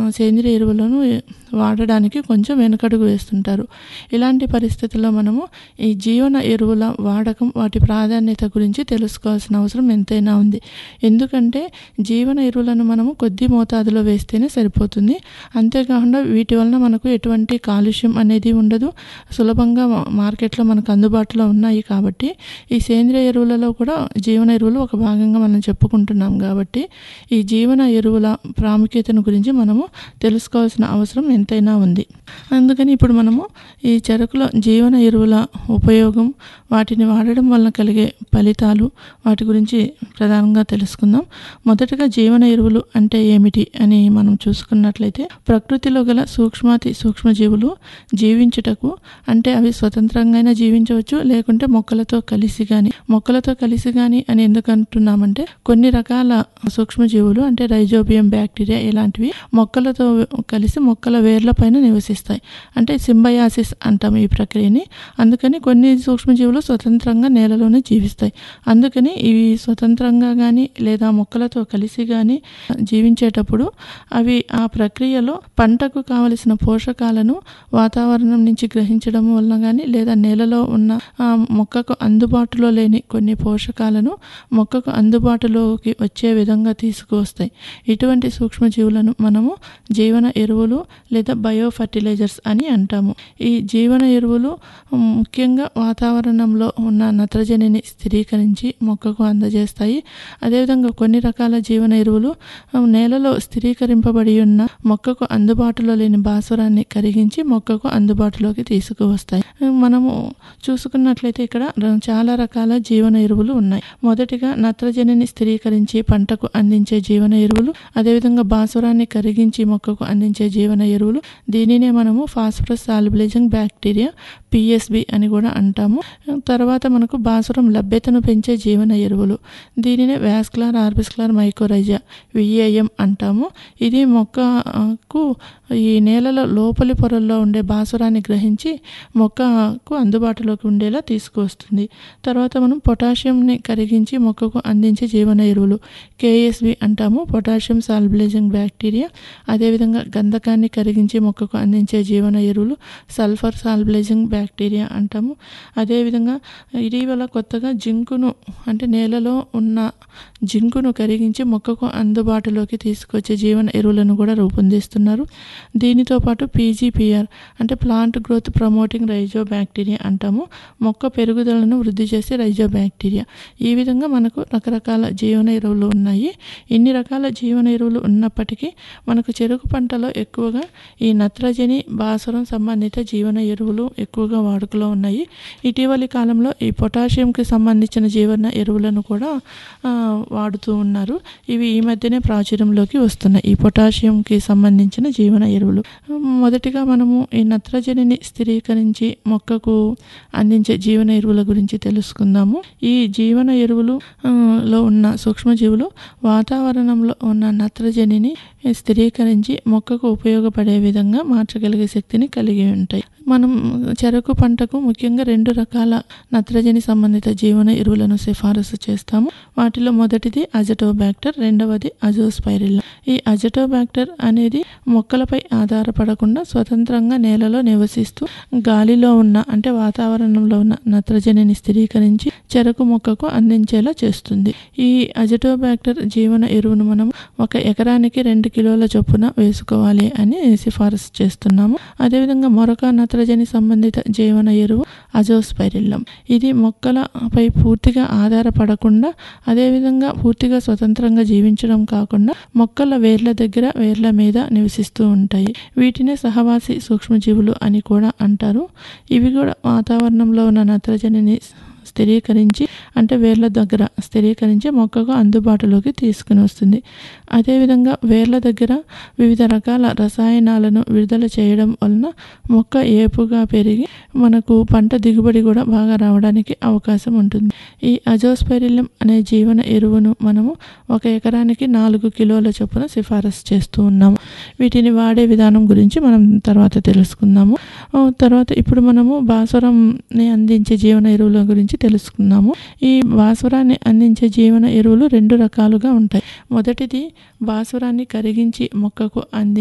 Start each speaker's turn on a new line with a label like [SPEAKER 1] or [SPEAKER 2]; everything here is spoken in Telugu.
[SPEAKER 1] సేంద్రియ ఎరువులను వాడడానికి కొంచెం వెనకడుగు వేస్తుంటారు ఇలాంటి పరిస్థితుల్లో మనము ఈ జీవన ఎరువుల వాడకం వాటి ప్రాధాన్యత గురించి తెలుసుకోవాల్సిన అవసరం ఎంతైనా ఉంది ఎందుకంటే జీవన ఎరువులను మనము కొద్ది మోతాదులో వేస్తేనే సరిపోతుంది అంతేకాకుండా వీటి వలన మనకు ఎటువంటి కాలుష్యం అనేది ఉండదు సులభంగా మా- మార్కెట్లో మనకు అందుబాటులో ఉన్నాయి కాబట్టి ఈ సేంద్రియ ఎరువులలో కూడా జీవన ఎరువులు ఒక భాగంగా మనం చెప్పుకుంటున్నాం కాబట్టి ఈ జీవన ఎరువుల ప్రాముఖ్యతను గురించి మనము తెలుసుకోవాల్సిన అవసరం ఎంతైనా ఉంది అందుకని ఇప్పుడు మనము ఈ చెరకులో జీవన ఎరువుల ఉపయోగం వాటిని వాడడం వలన కలిగే ఫలితాలు వాటి గురించి ప్రధానంగా తెలుసుకుందాం మొదటగా జీవన ఎరువులు అంటే ఏమిటి అని మనం చూసుకున్నట్లయితే ప్రకృతిలో గల సూక్ష్మాతి సూక్ష్మజీవులు జీవించుటకు అంటే అవి స్వతంత్రంగా జీవించవచ్చు లేకుంటే మొక్కలతో కలిసి కానీ మొక్కలతో కలిసి కానీ అని ఎందుకు అంటున్నామంటే కొన్ని రకాల సూక్ష్మజీవులు అంటే రైజోబియం బ్యాక్టీరియా ఇలాంటివి మొక్కలతో కలిసి మొక్కల వేర్ల పైన నివసిస్తాయి అంటే సింబయాసిస్ అంటాం ఈ ప్రక్రియని అందుకని కొన్ని సూక్ష్మజీవులు స్వతంత్రంగా నేలలోనే జీవిస్తాయి అందుకని ఇవి స్వతంత్రంగా కానీ లేదా మొక్కలతో కలిసి కానీ జీవించేటప్పుడు అవి ఆ ప్రక్రియలో పంటకు కావలసిన పోషకాలను వాతావరణం నుంచి గ్రహించడం వలన కానీ లేదా నేలలో ఉన్న ఆ, మొక్కకు అందుబాటులో లేని కొన్ని పోషకాలను మొక్కకు అందుబాటులోకి వచ్చే విధంగా తీసుకువస్తాయి ఇటువంటి సూక్ష్మజీవులను మనము జీవన ఎరువులు లేదా బయో ఫర్టిలైజర్స్ అని అంటాము ఈ జీవన ఎరువులు ఉమ్, ముఖ్యంగా వాతావరణంలో ఉన్న నత్రజనిని స్థిరీకరించి మొక్కకు అందజేస్తాయి అదేవిధంగా కొన్ని రకాల జీవన ఎరువులు ఉమ్, నేలలో స్థిరీకరింపబడి ఉన్న మొక్కకు అందుబాటులో లేని భాస్వరాన్ని కరిగించి మొక్కకు అందుబాటులోకి తీసుకువస్తాయి ఉమ్, మనము చూసుకున్నట్లయితే ఇక్కడ ర- చాలా రకాల జీవన ఎరువులు ఉన్నాయి మొదటిగా నత్రజనిని స్థిరీకరించి పంటకు అందించే జీవన ఎరువులు అదేవిధంగా భాస్వరాన్ని కరిగించి మొక్కకు అందించే జీవన ఎరువులు దీనినే మనము ఫాస్ఫరస్ సాల్బిలైజింగ్ బ్యాక్టీరియా పిఎస్బి అని కూడా అంటాము తర్వాత మనకు భాస్వరం లభ్యతను పెంచే జీవన ఎరువులు దీనినే వ్యాస్కులార్ ఆర్బిస్కులార్ మైకోరైజా విఏఎం అంటాము ఇది మొక్కకు ఈ నేలలో లోపలి పొరల్లో ఉండే భాస్వరాన్ని గ్రహించి మొక్కకు అందుబాటులోకి ఉండేలా తీసుకువస్తుంది తర్వాత మనం పొటాషియంని కరిగించి మొక్కకు అందించే జీవన ఎరువులు కేఎస్బి అంటాము పొటాషియం సాల్బిలైజింగ్ బ్యాక్టీరియా అదేవిధంగా గంధకాన్ని కరిగించి మొక్కకు అందించే జీవన ఎరువులు సల్ఫర్ సాల్బిలైజింగ్ బ్యాక్టీరియా అంటాము అదేవిధంగా ఇటీవల కొత్తగా జింకును అంటే నేలలో ఉన్న జింకును కరిగించి మొక్కకు అందుబాటులోకి తీసుకొచ్చే జీవన ఎరువులను కూడా రూపొందిస్తున్నారు దీనితో పాటు పీజీపీఆర్ అంటే plant growth promoting rhizobacteria అంటాము మొక్క పెరుగుదలను వృద్ధి చేసే రైజో బ్యాక్టీరియా ఈ విధంగా మనకు రకరకాల జీవన ఎరువులు ఉన్నాయి ఇన్ని రకాల జీవన ఎరువులు ఉన్నప్పటికీ మనకు చెరుకు పంటలో ఎక్కువగా ఈ నత్రజని భాస్వరం సంబంధిత జీవన ఎరువులు ఎక్కువగా వాడుకలో ఉన్నాయి ఇటీవలి కాలంలో ఈ పొటాషియంకి సంబంధించిన జీవన ఎరువులను కూడా ఆ, వాడుతూ ఉన్నారు ఇవి ఈ మధ్యనే ప్రాచుర్యంలోకి వస్తున్నాయి ఈ పొటాషియంకి సంబంధించిన జీవన ఎరువులు మొదటిగా మనము ఈ నత్రజనిని స్థిరీకరించి మొక్కకు అందించే జీవన ఎరువుల గురించి తెలుసుకుందాము ఈ జీవన ఎరువులు ఆ, లో ఉన్న సూక్ష్మజీవులు వాతావరణంలో ఉన్న నత్రజనిని స్థిరీకరించి మొక్కకు ఉపయోగపడే విధంగా మార్చగలిగే శక్తిని కలిగి ఉంటాయి మనం చెరకు పంటకు ముఖ్యంగా రెండు రకాల నత్రజని సంబంధిత జీవన ఎరువులను సిఫారసు చేస్తాము వాటిలో మొదటిది అజటోబ్యాక్టర్ రెండవది అజోస్పైరిల్లా ఈ అజటోబ్యాక్టర్ అనేది మొక్కలపై ఆధారపడకుండా స్వతంత్రంగా నేలలో నివసిస్తూ గాలిలో ఉన్న అంటే వాతావరణంలో ఉన్న నత్రజనిని స్థిరీకరించి చెరకు మొక్కకు అందించేలా చేస్తుంది ఈ అజటోబ్యాక్టర్ జీవన ఎరువును మనం ఒక ఎకరానికి రెండు కిలోల చొప్పున వేసుకోవాలి అని సిఫారసు చేస్తున్నాము అదేవిధంగా మరొక నత్రజని సంబంధిత జీవన ఎరువు అజోస్పైరిల్లం ఇది మొక్కలపై పూర్తిగా ఆధారపడకుండా అదేవిధంగా పూర్తిగా స్వతంత్రంగా జీవించడం కాకుండా మొక్కల వేర్ల దగ్గర వేర్ల మీద నివసిస్తూ ఉంటాయి వీటినే సహవాసి సూక్ష్మజీవులు అని కూడా అంటారు ఇవి కూడా వాతావరణంలో ఉన్న నత్రజనిని స్థిరీకరించి అంటే వేర్ల దగ్గర స్థిరీకరించి మొక్కకు అందుబాటులోకి తీసుకుని వస్తుంది అదేవిధంగా వేర్ల దగ్గర వివిధ రకాల రసాయనాలను విడుదల చేయడం వలన మొక్క ఏపుగా పెరిగి మనకు పంట దిగుబడి కూడా బాగా రావడానికి అవకాశం ఉంటుంది ఈ అజోస్పెరిలం అనే జీవన ఎరువును మనము ఒక ఎకరానికి నాలుగు కిలోల చొప్పున సిఫారసు చేస్తూ ఉన్నాము వీటిని వాడే విధానం గురించి మనం తర్వాత తెలుసుకుందాము ఆ, తర్వాత ఇప్పుడు మనము భాస్వరంని అందించే జీవన ఎరువుల గురించి తెలుసుకుందాము ఈ భాస్వరాన్ని అందించే జీవన ఎరువులు రెండు రకాలుగా ఉంటాయి మొదటిది భాస్వరాన్ని కరిగించి మొక్కకు అంది